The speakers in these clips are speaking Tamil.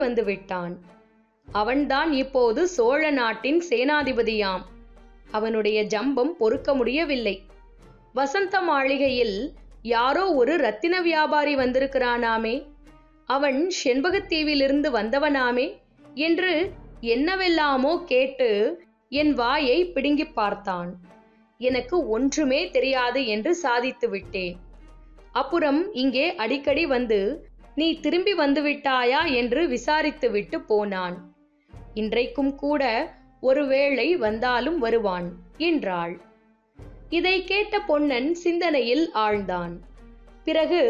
வந்து விட்டான் அவன்தான் இப்போது சோழ நாட்டின் சேனாதிபதியாம் அவனுடைய ஜம்பம் பொறுக்க முடியவில்லை வசந்த மாளிகையில் யாரோ ஒரு ரத்தின வியாபாரி வந்திருக்கிறானாமே அவன் செண்பகத்தீவிலிருந்து வந்தவனாமே என்று என்னவெல்லாமோ கேட்டு என் வாயை பிடுங்கிப் பார்த்தான் எனக்கு ஒன்றுமே தெரியாது என்று சாதித்து விட்டேன் அப்புறம் இங்கே அடிக்கடி வந்து நீ திரும்பி வந்து விட்டாயா என்று விசாரித்துவிட்டு போனான் இன்றைக்கும் கூட ஒருவேளை வந்தாலும் வருவான் என்றாள் இதை கேட்ட பொன்னன் சிந்தனையில் ஆழ்ந்தான் பிறகு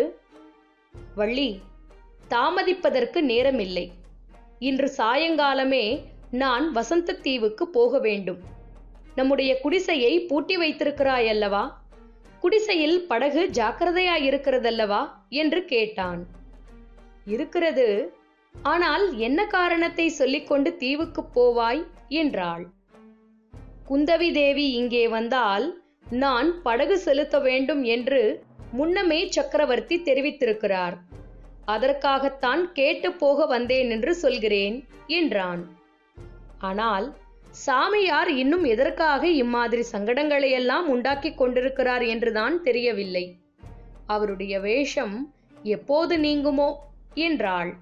வள்ளி தாமதிப்பதற்கு நேரமில்லை இன்று சாயங்காலமே நான் வசந்த தீவுக்கு போக வேண்டும் நம்முடைய குடிசையை பூட்டி வைத்திருக்கிறாயல்லவா குடிசையில் படகு ஜாக்கிரதையாயிருக்கிறதல்லவா என்று கேட்டான் இருக்கிறது ஆனால் என்ன காரணத்தை சொல்லிக்கொண்டு தீவுக்கு போவாய் என்றாள் குந்தவி தேவி இங்கே வந்தால் நான் படகு செலுத்த வேண்டும் என்று முன்னமே சக்கரவர்த்தி தெரிவித்திருக்கிறார் அதற்காகத்தான் கேட்டு போக வந்தேன் என்று சொல்கிறேன் என்றான் ஆனால் சாமியார் இன்னும் எதற்காக இம்மாதிரி சங்கடங்களை எல்லாம் உண்டாக்கிக் கொண்டிருக்கிறார் என்றுதான் தெரியவில்லை அவருடைய வேஷம் எப்போது நீங்குமோ என்றாள்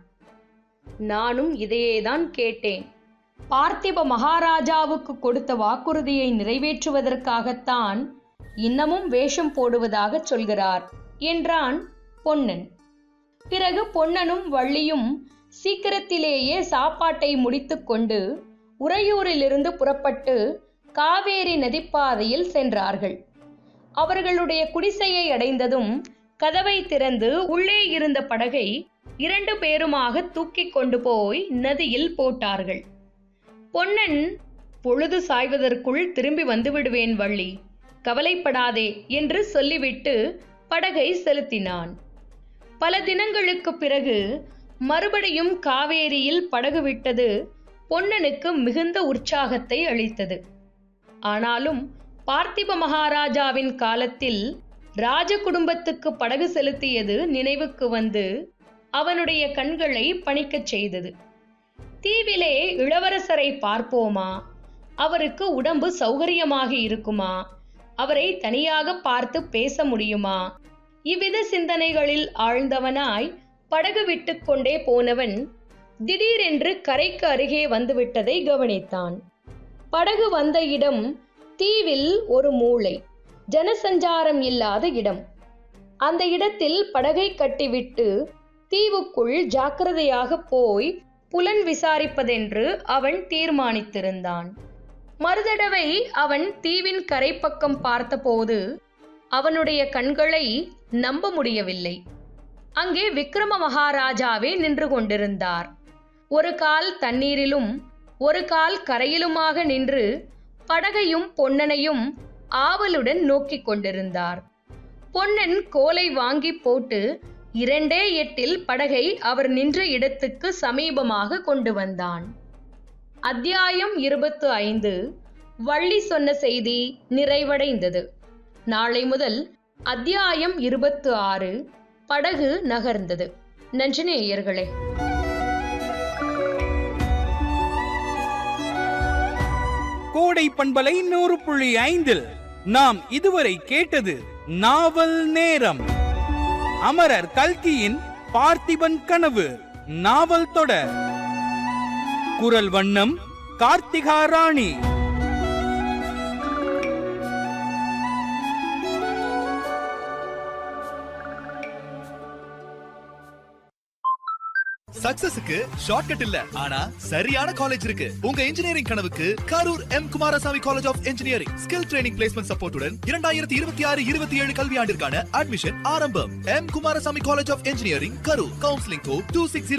நானும் இதையேதான் கேட்டேன் பார்த்திப மகாராஜாவுக்கு கொடுத்த வாக்குறுதியை நிறைவேற்றுவதற்காகத்தான் இன்னமும் வேஷம் போடுவதாக சொல்கிறார் என்றான் பொன்னன் பிறகு பொன்னனும் வள்ளியும் சீக்கிரத்திலேயே சாப்பாட்டை முடித்துக்கொண்டு உறையூரிலிருந்து புறப்பட்டு காவேரி நதிப்பாதையில் சென்றார்கள் அவர்களுடைய குடிசையை அடைந்ததும் கதவை திறந்து உள்ளே இருந்த படகை இரண்டு பேருமாக தூக்கிக் கொண்டு போய் நதியில் போட்டார்கள் பொன்னன் பொழுது சாய்வதற்குள் திரும்பி வந்து விடுவேன் வள்ளி கவலைப்படாதே என்று சொல்லிவிட்டு படகை செலுத்தினான் பல தினங்களுக்கு பிறகு மறுபடியும் காவேரியில் படகு விட்டது பொன்னனுக்கு மிகுந்த உற்சாகத்தை அளித்தது ஆனாலும் பார்த்திப மகாராஜாவின் காலத்தில் ராஜ குடும்பத்துக்கு படகு செலுத்தியது நினைவுக்கு வந்து அவனுடைய கண்களை பணிக்கச் செய்தது தீவிலே இளவரசரை பார்ப்போமா அவருக்கு உடம்பு சௌகரியமாக இருக்குமா அவரை தனியாக பார்த்து பேச முடியுமா இவ்வித சிந்தனைகளில் ஆழ்ந்தவனாய் படகு விட்டுக்கொண்டே போனவன் திடீரென்று கரைக்கு அருகே வந்துவிட்டதை கவனித்தான் படகு வந்த இடம் தீவில் ஒரு மூளை ஜனசஞ்சாரம் இல்லாத இடம் அந்த இடத்தில் படகை கட்டிவிட்டு தீவுக்குள் ஜாக்கிரதையாக போய் புலன் விசாரிப்பதென்று அவன் தீர்மானித்திருந்தான் மறுதடவை அவன் தீவின் கரைப்பக்கம் பார்த்தபோது அவனுடைய கண்களை நம்ப முடியவில்லை அங்கே விக்ரம மகாராஜாவே நின்று கொண்டிருந்தார் ஒரு கால் தண்ணீரிலும் ஒரு கால் கரையிலுமாக நின்று படகையும் பொன்னனையும் ஆவலுடன் நோக்கிக் கொண்டிருந்தார் பொன்னன் கோலை வாங்கி போட்டு இரண்டே எட்டில் படகை அவர் நின்ற இடத்துக்கு சமீபமாக கொண்டு வந்தான் அத்தியாயம் இருபத்து ஐந்து வள்ளி சொன்ன செய்தி நிறைவடைந்தது நாளை முதல் அத்தியாயம் இருபத்து ஆறு படகு நகர்ந்தது நன்றி நேயர்களே கோடை பண்பலை நூறு புள்ளி ஐந்தில் நாம் இதுவரை கேட்டது நாவல் நேரம் அமரர் கல்கியின் பார்த்திபன் கனவு நாவல் தொடர் குரல் வண்ணம் கார்த்திகா ராணி சக்சஸுக்கு ஷார்ட்கட் இல்ல ஆனா சரியான காலேஜ் இருக்கு உங்க இன்ஜினியரிங் கனவுக்கு Karur M Kumarasamy college of engineering skill training placement சப்போர்ட்டுடன் இரண்டாயிரத்தி இருபத்தி ஆறு இருபத்தி ஏழு கல்வியாண்டிற்கான அட்மிஷன் ஆரம்பம் M Kumarasamy college of engineering Karur counselling code two six